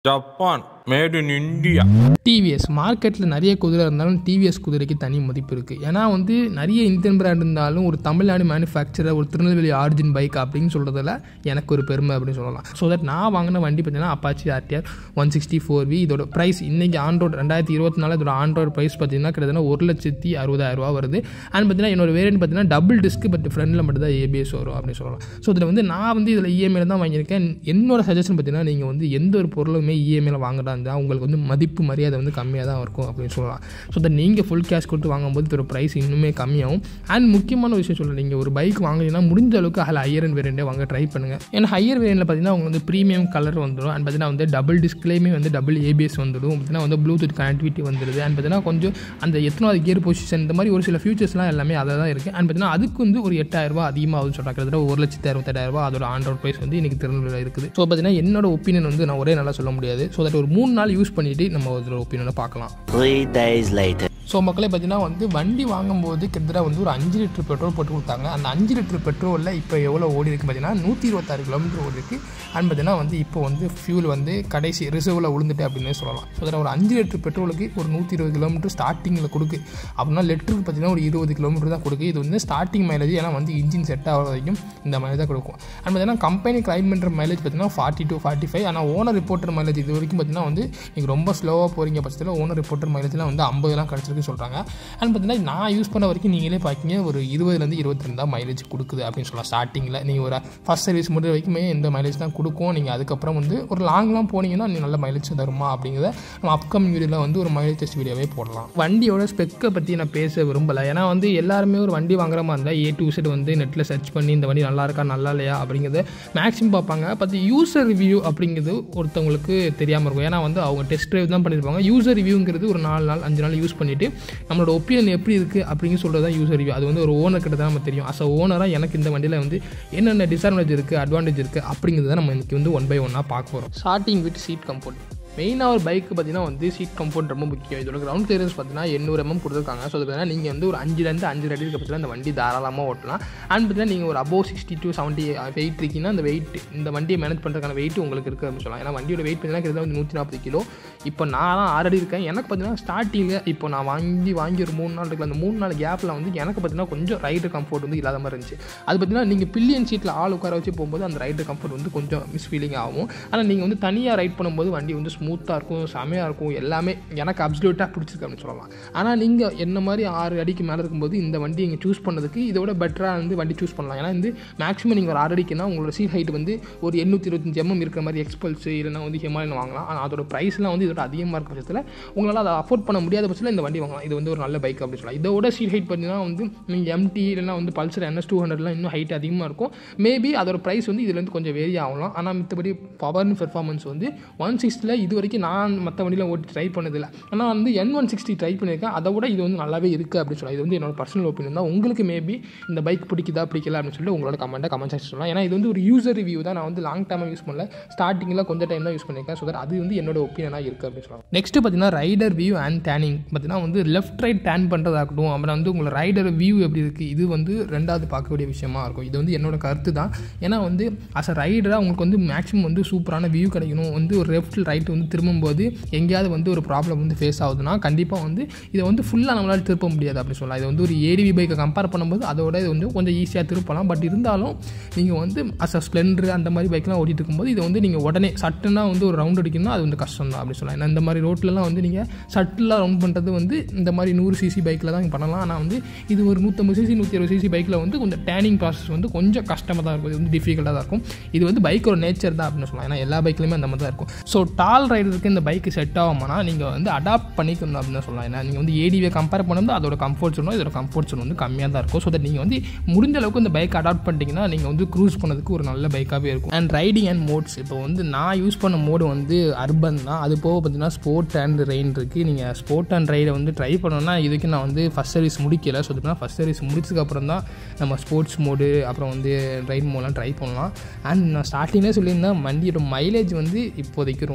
Japan made in India TVS மார்க்கெட்டில் நிறைய குதிரை இருந்தாலும் டிவிஎஸ் குதிரைக்கு தனி மதிப்பு இருக்குது ஏன்னா வந்து நிறைய இந்தியன் பிராண்ட் இருந்தாலும் ஒரு தமிழ்நாடு மேனுஃபேக்சரர் ஒரு திருநெல்வேலி ஆரிஜின் பைக் அப்படின்னு சொல்கிறதுல எனக்கு ஒரு பெருமை அப்படின்னு சொல்லலாம் ஸோ தட் நான் வாங்கின வண்டி பார்த்தீங்கன்னா Apache RTR one sixty four V இதோட ப்ரைஸ் இன்றைக்கி ஆண்ட்ராய்டு ரெண்டாயிரத்தி இருபத்தி நாலு இதோட ஆண்ட்ராய்டு ப்ரைஸ் பார்த்தீங்கன்னா கிட்டத்தட்ட ஒரு லட்சத்தி அறுபதாயிரம் ரூபா வருது அண்ட் பார்த்தீங்கன்னா என்னோட வேரியன்ட் பார்த்தீங்கன்னா டபுள் டிஸ்க் பட் ஃப்ரண்டில் மட்டும் தான் ஏபிஎஸ் வரும் அப்படின்னு சொல்லலாம் ஸோ இதில் வந்து நான் வந்து இதில் இஎம்ஐல தான் வாங்கியிருக்கேன் என்னோட சஜஷன் பார்த்தீங்கன்னா நீங்கள் வந்து எந்த ஒரு பொருளுமே இஎம்ஐல வாங்குறதா இருந்தால் உங்களுக்கு வந்து மதிப்பு மரியாதை வந்து கம்மியாக தான் இருக்கும் அப்படின்னு சொல்லலாம் ஸோ தட் நீங்கள் ஃபுல் கேஷ் கொடுத்து வாங்கும்போது இதோட ப்ரைஸ் இன்னுமே கம்மியாகும் அண்ட் முக்கியமான விஷயம் சொல்கிறேன் நீங்கள் ஒரு பைக் வாங்குறீங்கன்னா முடிஞ்ச அளவுக்கு அதில் ஹையர் அண்ட் வேரியண்ட்டே வாங்க ட்ரை பண்ணுங்கள் ஏன்னா ஹையர் வேரியண்ட்டில் பார்த்தீங்கன்னா உங்களுக்கு வந்து ப்ரீமியம் கலர் வந்துடும் அண்ட் பார்த்தீங்கன்னா வந்து டபுள் டிஸ்பிளேயுமே வந்து டபுள் ஏபிஎஸ் வந்துடும் பார்த்தீங்கன்னா வந்து ப்ளூடூத் கனெக்டிவிட்டி வந்துடுது அண்ட் பார்த்தீங்கன்னா கொஞ்சம் அந்த எத்தனாவது கியர் பொசிஷன் இந்த மாதிரி ஒரு சில ஃபியூச்சர்ஸ்லாம் எல்லாமே அதை தான் இருக்குது அண்ட் பார்த்தீங்கன்னா அதுக்கு வந்து ஒரு எட்டாயிரரூபா அதிகமாகுதுன்னு சொல்கிறாங்க கிட்டத்தட்ட ஒரு லட்சத்தி அறுபத்தெட்டாயிரரூபா அதோட ஆண்ட்ராய்ட் ப்ரைஸ் வந்து இன்றைக்கி திருநெல்வேலியில் இருக்குது ஸோ பார்த்தீங்கன்னா என்னோட ஒப்பீனியன் வந்து நான் ஒரே நல்லா சொல்ல முடியாது ஸோ தட் ஒரு மூணு நாள் யூஸ் பண்ணிவிட்டு நம்ம இதோட ஒப்பீனியனை பார்க்கலாம் Three days later. ஸோ மக்களே பார்த்தீங்கன்னா வந்து வண்டி வாங்கும்போது கிட்டத்தட்ட வந்து ஒரு அஞ்சு லிட்டர் பெட்ரோல் போட்டு கொடுத்தாங்க அந்த அஞ்சு லிட்டர் பெட்ரோலில் இப்போ எவ்வளோ ஓடி இருக்குது பார்த்தீங்கன்னா நூற்றி இருபத்தாறு கிலோமீட்டர் ஓடி இருக்குது அண்ட் பார்த்தீங்கன்னா வந்து இப்போ வந்து ஃபியூல் வந்து கடைசி ரிசர்வில் விழுந்துட்டு அப்படின்னு சொல்லலாம் ஸோ அதில் ஒரு அஞ்சு லிட்டர் பெட்ரோலுக்கு ஒரு நூற்றி இருபது கிலோமீட்டர் ஸ்டார்டிங்கில் கொடுக்கு அப்படின்னா லிட்டருக்கு பார்த்தீங்கன்னா ஒரு இருபது கிலோமீட்டர் தான் கொடுக்கு இது வந்து ஸ்டார்டிங் மைலேஜ் ஏன்னா வந்து இன்ஜின் செட் ஆகிற வரைக்கும் இந்த மைலேஜ் தான் கொடுக்கும் அண்ட் பார்த்தீங்கன்னா கம்பெனி கிளைம் பண்ணுற மைலேஜ் பார்த்தீங்கன்னா ஃபார்ட்டி டு ஃபார்ட்டி ஃபைவ் ஆனால் ஓனர் ரிப்போர்ட்டர் மைலேஜ் இது வரைக்கும் பார்த்தீங்கன்னா வந்து நீங்கள் ரொம்ப ஸ்லோவாக போகிறீங்க பட்சத்தில் ஓனர் ரிப்போர்ட்டர் மைலேஜ்லாம் வந்து ஐம்பதுலாம் கிடச்சிருக்கு சொல்கிறாங்க அண்ட் பார்த்தீங்கன்னா நான் யூஸ் பண்ண வரைக்கும் நீங்களே பார்க்கிங்க ஒரு இருபதுலேருந்து இருபத்தி ரெண்டு தான் மைலேஜ் கொடுக்குது அப்படின்னு சொல்லலாம் ஸ்டார்டிங்கில் நீங்கள் ஒரு ஃபஸ்ட் சர்வீஸ் முடிஞ்ச வரைக்குமே இந்த மைலேஜ் தான் கொடுக்கும் நீங்கள் அதுக்கப்புறம் வந்து ஒரு லாங்லாம் போனீங்கன்னா நீ நல்ல மைலேஜ் தருமா அப்படிங்கிறத நம்ம அப்கமிங் வீடியோவில் வந்து ஒரு மைலேஜ் டெஸ்ட் வீடியோவே போடலாம் வண்டியோட ஸ்பெக்கை பற்றி நான் பேச விரும்பலை ஏன்னா வந்து எல்லாருமே ஒரு வண்டி வாங்குற மாதிரி இருந்தால் ஏ டு செட் வந்து நெட்டில் சர்ச் பண்ணி இந்த வண்டி நல்லா இருக்கா நல்லா இல்லையா அப்படிங்கிறத மேக்ஸிமம் பார்ப்பாங்க பட் யூசர் ரிவ்யூ அப்படிங்கிறது ஒருத்தவங்களுக்கு தெரியாமல் இருக்கும் ஏன்னா வந்து அவங்க டெஸ்ட் ட்ரைவ் தான் பண்ணியிருப்பாங்க யூசர் ரிவ்யூங்கிறது ஒரு நாலு நாள் அஞ்சு நாள் யூஸ் பண்ணிவிட்டு நம்மளோட ஒப்பீனியன் எப்படி இருக்குது அப்படின்னு சொல்கிறது தான் யூசர் ரிவ்யூ அது வந்து ஒரு ஓனர் கிட்ட தான் நம்ம தெரியும் அஸ் அ ஓனராக எனக்கு இந்த வண்டியில் வந்து என்னென்ன டிஸ்அட்வான்டேஜ் இருக்குது அட்வான்டேஜ் இருக்குது அப்படிங்கிறத நம்ம இன்றைக்கி வந்து ஒன் பை ஒன்னாக பார்க்க போகிறோம் ஸ்டார்டிங் வித் சீட் கம்ஃபர்ட் மெயினாக ஒரு பைக்கு பார்த்தீங்கன்னா வந்து சீட் கம்ஃபர்ட் ரொம்ப முக்கியம் இதோட கிரவுண்ட் கிளியரன்ஸ் பார்த்தீங்கன்னா எண்ணூறு எம்எம் கொடுத்துருக்காங்க ஸோ அது நீங்கள் வந்து ஒரு அஞ்சுலேருந்து அஞ்சு அடி இருக்க பட்சத்தில் அந்த வண்டி தாராளமாக ஓட்டலாம் அண்ட் பார்த்தீங்கன்னா நீங்கள் ஒரு above sixty to seventy weight இருக்கீங்கன்னா அந்த வெயிட் இந்த வண்டியை மேனேஜ் பண்ணுறதுக்கான வெயிட் உங்களுக்கு இருக்குது அப்படின்னு சொல்லலாம் ஏன்னா வண்டியோட வெயிட் பார்த்தீங்கன்னா கிட்டத்தட்ட வந்து நூற்றி நாற்பது கிலோ இப்போ நான் ஆல்ரெடி இருக்கேன் எனக்கு பார்த்தீங்கன்னா ஸ்டார்டிங்கில் இப்போ நான் வாங்கி வாங்கி ஒரு மூணு நாள் இருக்குல்ல அந்த மூணு நாள் கேப்பில் வந்து எனக்கு பார்த்தீங்கன்னா கொஞ்சம் ரைடர் கம்ஃபர்ட் வந்து இல்லாத மாதிரி இருந்துச்சு அது பார்த்தீங்கன்னா நீங்கள் பில்லியன் சீட்டில் ஆள் உட்கார வச்சு போகும்போது அந்த ரைடர் கம்ஃபர்ட் வந்து கொஞ்சம் மிஸ் ஃபீலிங் ஆகும் ஆனால் நீங்கள் வந்து தனியாக ரைட் பண்ணும்போது வண்டி வந்து ஸ்மூத்தாக இருக்கும் செமையாக இருக்கும் எல்லாமே எனக்கு அப்சல்யூட்டாக பிடிச்சிருக்கு அப்படின்னு சொல்லலாம் ஆனால் நீங்கள் என்ன மாதிரி ஆறு அடிக்கு மேலே இருக்கும்போது இந்த வண்டி நீங்கள் சூஸ் பண்ணதுக்கு இதோட பெட்டராக வந்து வண்டி சூஸ் பண்ணலாம் ஏன்னா வந்து மேக்ஸிமம் நீங்கள் ஒரு ஆறு அடிக்குன்னா உங்களோட சீட் ஹைட் வந்து ஒரு எண்ணூற்றி இருபத்தஞ்சு எம்எம் இருக்கிற மாதிரி எக்ஸ்பல்ஸ் இல்லைனா வந்து ஹிமாலயன் வாங்கலாம் ஆனால் அதோட ப்ரைஸ்லாம் வந்து இதோட அதிகமாக இருக்க பட்சத்தில் உங்களால் அதை அஃபோர்ட் பண்ண முடியாத பட்சத்தில் இந்த வண்டி வாங்கலாம் இது வந்து ஒரு நல்ல பைக் அப்படின்னு சொல்லலாம் இதோட சீட் ஹைட் பார்த்தீங்கன்னா வந்து நீங்கள் எம்டி இல்லைனா வந்து பல்சர் என்எஸ் டூ ஹண்ட்ரட்லாம் இன்னும் ஹைட் அதிகமாக இருக்கும் மேபி அதோட ப்ரைஸ் வந்து இதுலேருந்து கொஞ்சம் வேரி ஆகலாம் ஆனால் மித்தபடி பவர் பெர்ஃபார்மன்ஸ் வந்து ஒன் சிக்ஸ்டியில் இது வரைக்கும் நான் மற்ற வண்டியில் ஓட்டி ட்ரை பண்ணதில்லை ஆனால் வந்து என் ஒன் சிக்ஸ்டி ட்ரை பண்ணியிருக்கேன் அதை விட இது வந்து நல்லாவே இருக்குது அப்படின்னு சொல்லலாம் இது வந்து என்னோட பர்சனல் ஒப்பீனியன் தான் உங்களுக்கு மேபி இந்த பைக் பிடிக்குதா பிடிக்கல அப்படின்னு சொல்லிட்டு உங்களோட கமெண்ட்டை கமெண்ட் செக்ஷன் சொல்லலாம் ஏன்னா இது வந்து ஒரு யூசர் ரிவ்யூ தான் நான் வந்து லாங் டைமாக யூஸ் பண்ணல ஸ்டார்டிங்கில் கொஞ்சம் டைம் தான் யூஸ் பண்ணியிருக்கேன் ஸோ தட் அது வந்து என்னோட ஒப்பீனியனாக இருக்குது அப்படின்னு சொல்லலாம் நெக்ஸ்ட் பார்த்தீங்கன்னா ரைடர் வியூ அண்ட் டேனிங் பார்த்தீங்கன்னா வந்து லெஃப்ட் ரைட் டேன் பண்ணுறதாகட்டும் அப்புறம் வந்து உங்களை ரைடர் வியூ எப்படி இருக்குது இது வந்து ரெண்டாவது பார்க்கக்கூடிய விஷயமா இருக்கும் இது வந்து என்னோட கருத்து தான் ஏன்னா வந்து அஸ் அ ரைடராக உங்களுக்கு வந்து மேக்ஸிமம் வந்து சூப்பரான வியூ கிடைக்கணும் வந்து ஒரு லெஃப்ட் ரைட் வந்து திரும்பும்போது எங்கேயாவது வந்து ஒரு ப்ராப்ளம் வந்து ஃபேஸ் ஆகுதுன்னா கண்டிப்பாக வந்து இதை வந்து ஃபுல்லாக நம்மளால் திருப்ப முடியாது அப்படி சொல்லலாம் இது வந்து ஒரு ஏடிவி பைக்கை கம்பேர் பண்ணும்போது அதோட இது வந்து கொஞ்சம் ஈஸியாக திருப்பலாம் பட் இருந்தாலும் நீங்கள் வந்து அஸ் அ ஸ்ப்ளெண்டர் அந்த மாதிரி பைக்லாம் ஓட்டிட்டு இருக்கும்போது இதை வந்து நீங்கள் உடனே சட்டுனா வந்து ஒரு ரவுண்ட் அடிக்கணும்னா அது வந்து கஷ்டம் தான் அப்படி சொல்லலாம் ஏன்னா இந்த மாதிரி ரோட்லலாம் வந்து நீங்கள் சட்டிலாக ரவுண்ட் பண்ணுறது வந்து இந்த மாதிரி நூறு சிசி பைக்கில் தான் பண்ணலாம் ஆனால் வந்து இது ஒரு நூற்றம்பது சிசி நூற்றி அறுபது சிசி பைக்கில் வந்து கொஞ்சம் டேனிங் ப்ராசஸ் வந்து கொஞ்சம் கஷ்டமாக தான் இருக்கும் இது வந்து டிஃபிகல்ட்டாக தான் இருக்கும் இது வந்து பைக்கோட நேச்சர் தான் அப்படின்னு சொல்லலாம் ஏன்னா எல்லா பைக்லையுமே அந்த மாதிரி தான் இருக்கும் ஸோ டால் ரைடருக்கு இந்த பைக்கு செட் ஆகும்னா நீங்கள் வந்து அடாப்ட் பண்ணிக்கணும் அப்படின்னு சொல்லலாம் ஏன்னா நீங்கள் வந்து ஏடிவியை கம்பேர் பண்ணும்போது அதோட கம்ஃபர்ட் சொன்னும் இதோட கம்ஃபர்ட் சொன்ன வந்து கம்மியாக தான் இருக்கும் ஸோ தட் நீங்கள் வந்து முடிஞ்ச அளவுக்கு இந்த பைக் அடாப்ட் பண்ணிட்டீங்கன்னா நீங்கள் வந்து க்ரூஸ் பண்ணதுக்கு ஒரு நல்ல பைக்காகவே இருக்கும் அண்ட் ரைடிங் அண்ட் மோட்ஸ் இப்போ வந்து நான் யூஸ் பண்ண மோடு வந்து அர்பன் தான் அது போக பார்த்தீங்கன்னா ஸ்போர்ட் அண்ட் ரெயின் இருக்குது நீங்கள் ஸ்போர்ட் அண்ட் ரைடை வந்து ட்ரை பண்ணணும்னா இதுக்கு நான் வந்து ஃபஸ்ட் சர்வீஸ் முடிக்கல ஸோ இதுனா ஃபஸ்ட் சர்வீஸ் முடிச்சதுக்கப்புறம் தான் நம்ம ஸ்போர்ட்ஸ் மோடு அப்புறம் வந்து ரைட் மோட்லாம் ட்ரை பண்ணலாம் அண்ட் நான் ஸ்டார்டிங்லேயே சொல்லியிருந்தேன் வண்டியோட மைலேஜ் வந்து இப்போதைக்கு ரொம்ப கம்மியாக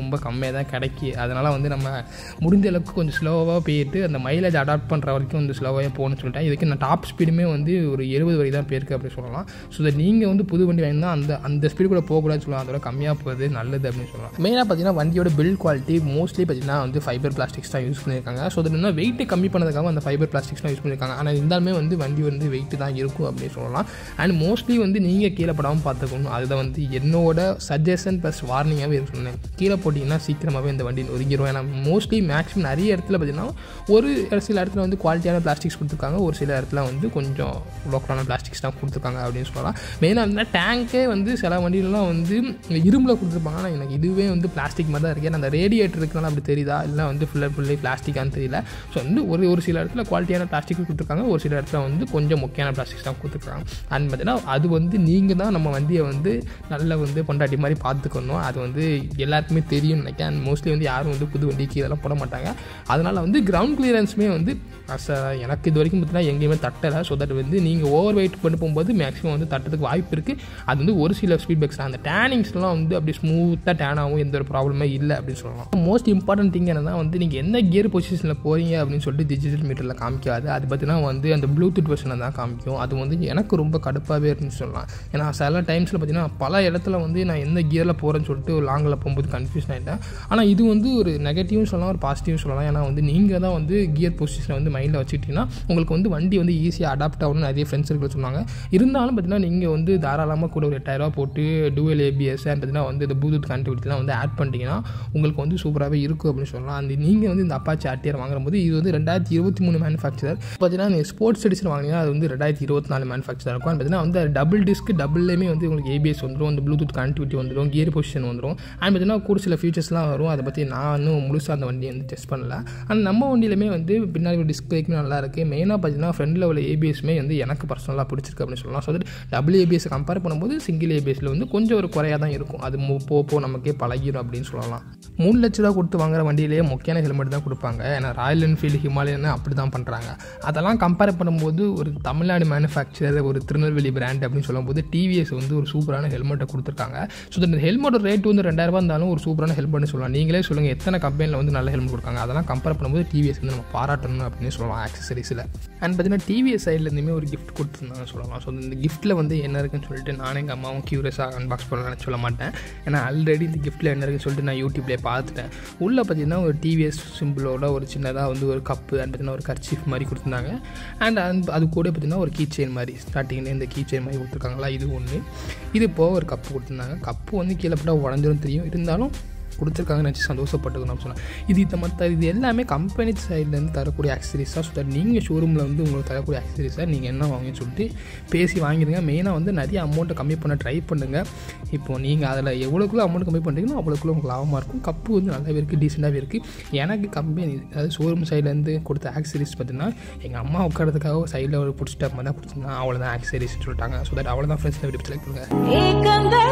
மாரி தான் கிடைக்கி அதனால் வந்து நம்ம முடிஞ்ச அளவுக்கு கொஞ்சம் ஸ்லோவாக போயிட்டு அந்த மைலேஜ் அடாப்ட் பண்ணுற வரைக்கும் வந்து ஸ்லோவாக போகணும்னு சொல்லிட்டேன் இதுக்கு நான் டாப் ஸ்பீடுமே வந்து ஒரு எழுபது வரை தான் போயிருக்கு அப்படி சொல்லலாம் ஸோ தட் நீங்கள் வந்து புது வண்டி வாங்கினா அந்த அந்த ஸ்பீடு கூட போகக்கூடாதுன்னு சொல்லலாம் அதோட கம்மியாக போகிறது நல்லது அப்படின்னு சொல்லலாம் மெயினாக பார்த்தீங்கன்னா வண்டியோட பில்ட் குவாலிட்டி மோஸ்ட்லி பார்த்தீங்கன்னா வந்து ஃபைபர் பிளாஸ்டிக்ஸ் தான் யூஸ் பண்ணியிருக்காங்க ஸோ அது என்ன வெயிட்டு கம்மி பண்ணதுக்காக அந்த ஃபைபர் பிளாஸ்டிக்ஸ் தான் யூஸ் பண்ணியிருக்காங்க ஆனால் இருந்தாலுமே வந்து வண்டி வந்து வெயிட் தான் இருக்கும் அப்படின்னு சொல்லலாம் அண்ட் மோஸ்ட்லி வந்து நீங்கள் கீழே படாமல் பார்த்துக்கணும் அதுதான் வந்து என்னோட சஜஷன் ப்ளஸ் வார்னிங்காகவே சொன்னேன் கீழே போட்டிங்கன்னா சீக்கிரமாகவே இந்த வண்டி ஒதுங்கிடும் ஏன்னா மோஸ்ட்லி மேக்ஸிமம் நிறைய இடத்துல பார்த்தீங்கன்னா ஒரு சில இடத்துல வந்து குவாலிட்டியான பிளாஸ்டிக்ஸ் கொடுத்துருக்காங்க ஒரு சில இடத்துல வந்து கொஞ்சம் லோக்கலான பிளாஸ்டிக்ஸ் தான் கொடுத்துருக்காங்க அப்படின்னு சொல்லலாம் மெயினாக இருந்தால் டேங்கே வந்து சில வண்டியிலலாம் வந்து இரும்பில் கொடுத்துருப்பாங்க ஆனால் எனக்கு இதுவே வந்து பிளாஸ்டிக் மாதிரி தான் இருக்குது ஏன்னா அந்த ரேடியேட்டர் இருக்கிறனால அப்படி தெரியுதா இல்லை வந்து ஃபுல்லாக ஃபுல்லி பிளாஸ்டிக்கான்னு தெரியல ஸோ வந்து ஒரு ஒரு சில இடத்துல குவாலிட்டியான பிளாஸ்டிக் கொடுத்துருக்காங்க ஒரு சில இடத்துல வந்து கொஞ்சம் முக்கியமான பிளாஸ்டிக்ஸ் தான் கொடுத்துருக்காங்க அண்ட் பார்த்தீங்கன்னா அது வந்து நீங்கள் தான் நம்ம வண்டியை வந்து நல்ல வந்து பொண்டாட்டி மாதிரி பார்த்துக்கணும் அது வந்து எல்லாருக்குமே தெரியும்னு நினைக்கிறேன் அண்ட் மோஸ்ட்லி வந்து யாரும் வந்து புது வண்டிக்கு இதெல்லாம் போட மாட்டாங்க அதனால் வந்து கிரவுண்ட் கிளியரன்ஸுமே வந்து அஸ் எனக்கு இது வரைக்கும் பார்த்தீங்கன்னா எங்கேயுமே தட்டலை ஸோ தட் வந்து நீங்கள் ஓவர் வெயிட் கொண்டு போகும்போது மேக்ஸிமம் வந்து தட்டுறதுக்கு வாய்ப்பு இருக்குது அது வந்து ஒரு சில ஸ்பீட் பேக்ஸ் அந்த டேனிங்ஸ்லாம் வந்து அப்படி ஸ்மூத்தாக டேன் ஆகும் எந்த ஒரு ப்ராப்ளமே இல்லை அப்படின்னு சொல்லலாம் மோஸ்ட் இம்பார்ட்டன்ட் திங் என்னன்னா வந்து நீங்கள் எந்த கியர் பொசிஷனில் போகிறீங்க அப்படின்னு சொல்லிட்டு டிஜிட்டல் மீட்டரில் காமிக்காது அது பார்த்தீங்கன்னா வந்து அந்த ப்ளூடூத் வெர்ஷனில் தான் காமிக்கும் அது வந்து எனக்கு ரொம்ப கடுப்பாகவே இருந்துச்சு சொல்லலாம் ஏன்னா சில டைம்ஸில் பார்த்தீங்கன்னா பல இடத்துல வந்து நான் எந்த கியரில் போகிறேன்னு சொல்லிட்டு லாங்கில் போகும்போது கன்ஃபியூஷன் ஆகிட்டேன் ஆனால் இது வந்து ஒரு நெகட்டிவும் சொல்லலாம் ஒரு பாசிட்டிவும் சொல்லலாம் ஏன்னா வந்து நீங்கள் தான் வந்து கியர் பொசிஷனை வந்து மைண்டில் வச்சுக்கிட்டிங்கன்னா உங்களுக்கு வந்து வண்டி வந்து ஈஸியாக அடாப்ட் ஆகணும்னு நிறைய ஃப்ரெண்ட்ஸ் இருக்கிற சொன்னாங்க இருந்தாலும் பார்த்தீங்கன்னா நீங்கள் வந்து தாராளமாக கூட ஒரு எட்டாயிரரூவா போட்டு டூவல் ஏபிஎஸ் பார்த்தீங்கன்னா வந்து இந்த ப்ளூடூத் கனெக்டிவிட்டிலாம் வந்து ஆட் பண்ணிட்டீங்கன்னா உங்களுக்கு வந்து சூப்பராகவே இருக்கும் அப்படின்னு சொல்லலாம் அந்த நீங்கள் வந்து இந்த அப்பாச்சி ஆர்டிஆர் வாங்கும்போது இது வந்து ரெண்டாயிரத்தி இருபத்தி மூணு மேனுஃபேக்சர் பார்த்தீங்கன்னா நீங்கள் ஸ்போர்ட்ஸ் எடிஷன் வாங்கினீங்கன்னா அது வந்து ரெண்டாயிரத்தி இருபத்தி நாலு மேனுஃபேக்சர் இருக்கும் பார்த்தீங்கன்னா வந்து டபுள் டிஸ்க் டபுள்லேயுமே வந்து உங்களுக்கு ஏபிஎஸ் வந்துடும் அந்த ப்ளூடூத் கனெக்டிவிட்டி வந்துடும் கியர் பொசிஷன் வந்துடும் அண்ட் பார்த்தீங்கன்னா கூட சில ஃபீச்சர்ஸ்லாம் வரும் அதை பற்றி நான் இன்னும் முழுசாக அந்த வண்டியை வந்து டெஸ்ட் பண்ணல ஆனால் நம்ம வண்டியிலுமே வந்து பின்னாடி டிஸ்க் பிரேக்குமே நல்லா இருக்குது மெயினாக பார்த்தீங்கன்னா ஃப்ரண்டில் உள்ள ஏபிஎஸ்மே வந்து எனக்கு பர்சனலாக பிடிச்சிருக்கு அப்படின்னு சொல்லலாம் so that double ABS compare பண்ணும்போது சிங்கிள் ஏபிஎஸ்ல வந்து கொஞ்சம் ஒரு குறையாக தான் இருக்கும் அது மு- போ போ நமக்கே பழகிடும் அப்படின்னு சொல்லலாம் மூணு லட்ச ரூபா கொடுத்து வாங்குற வண்டியிலேயே முக்கியமான ஹெல்மெட் தான் கொடுப்பாங்க ஏன்னா ராயல் என்ஃபீல்டு ஹிமாலயன் அப்படி தான் பண்ணுறாங்க அதெல்லாம் கம்பேர் பண்ணும்போது ஒரு தமிழ்நாடு மேனுஃபேக்சர் ஒரு திருநெல்வேலி பிராண்ட் அப்படின்னு சொல்லும்போது டிவிஎஸ் வந்து ஒரு சூப்பரான ஹெல்மெட்டை கொடுத்துருக்காங்க ஸோ இந்த ஹெல்மெட்டோட ரேட் வந்து ரெண்டாயிரரூபா இருந்தாலும் ஒரு சூப்பரான ஹெல்மெட்னு சொல்லலாம் நீங்களே சொல்லுங்கள் எத்தனை கம்பெனியில் வந்து நல்ல ஹெல்மெட் கொடுக்காங்க அதெல்லாம் கம்பேர் பண்ணும்போது டிவிஎஸ் வந்து நம்ம பாராட்டணும் அப்படின்னு சொல்லலாம் ஆக்சசரிஸில் அண்ட் பார்த்தீங்கன்னா டிவிஎஸ் சைட்லேருந்துமே ஒரு கிஃப்ட் கொடுத்துருந்தாங்க சொல்லலாம் ஸோ இந்த கிஃப்ட்டில் வந்து என்ன இருக்குன்னு சொல்லிட்டு நானும் எங்கள் அம்மாவும் க்யூரியஸாக அன்பாக்ஸ் பண்ணலாம்னு சொல்ல மாட்டேன் ஏன்னா ஆல்ரெடி இந்த கிஃப்ட்டில் என்ன இருக்குன்னு சொல்லிட்டு நான் யூடியூப்லேயே பார்த்துட்டேன் உள்ளே பார்த்தீங்கன்னா ஒரு டிவிஎஸ் சிம்பிளோட ஒரு சின்னதாக வந்து ஒரு கப்பு அண்ட் பார்த்தீங்கன்னா ஒரு கர்ச்சீஃப் மாதிரி கொடுத்துருந்தாங்க அண்ட் அந்த அது கூட பார்த்தீங்கன்னா ஒரு கீ செயின் மாதிரி ஸ்டார்டிங்கில் இந்த கீ செயின் மாதிரி கொடுத்துருக்காங்களா இது ஒன்று இது போக ஒரு கப்பு கொடுத்துருந்தாங்க கப்பு வந்து கீழே போட்டால் உடஞ்சிரும் தெரியும் இருந்தாலும் கொடுத்துருக்காங்கன்னு நினச்சி சந்தோஷப்பட்டுக்கணும் அப்படின்னு சொன்னேன் இது இந்த மற்ற இது எல்லாமே கம்பெனி சைட்லேருந்து தரக்கூடிய ஆக்சரிஸாக ஸோ தட் நீங்கள் ஷோரூமில் வந்து உங்களுக்கு தரக்கூடிய ஆக்சரிஸாக நீங்கள் என்ன வாங்குன்னு சொல்லிட்டு பேசி வாங்கிடுங்க மெயினாக வந்து நிறைய அமௌண்ட்டை கம்மி பண்ண ட்ரை பண்ணுங்கள் இப்போது நீங்கள் அதில் எவ்வளோக்குள்ள அமௌண்ட் கம்மி பண்ணுறீங்களோ அவ்வளோக்குள்ள உங்களுக்கு லாபமாக இருக்கும் கப்பு வந்து நல்லாவே இருக்குது டீசெண்டாகவே இருக்குது எனக்கு கம்பெனி அதாவது ஷோரூம் சைட்லேருந்து கொடுத்த ஆக்சரிஸ் பார்த்தீங்கன்னா எங்கள் அம்மா உட்காரதுக்காக சைடில் ஒரு பிடிச்சிட்ட மாதிரி தான் கொடுத்துருந்தாங்க அவ்வளோதான் ஆக்சரிஸ்னு சொல்லிட்டாங்க ஸோ தட் அவ்வளோதான் ஃப்ரெண்ட்ஸ் வீடியோ செலக்ட் பண்ணுங்கள் ஏக்கங்கள்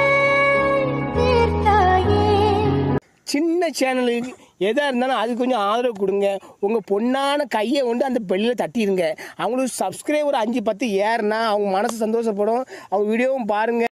தீர்த்தாயே சின்ன சேனலுக்கு எதாக இருந்தாலும் அது கொஞ்சம் ஆதரவு கொடுங்க உங்கள் பொண்ணான கையை கொண்டு அந்த பெல்லில் தட்டிடுங்க அவங்களுக்கு சப்ஸ்கிரைபர் அஞ்சு பத்து ஏறுனா அவங்க மனசு சந்தோஷப்படும் அவங்க வீடியோவும் பாருங்கள்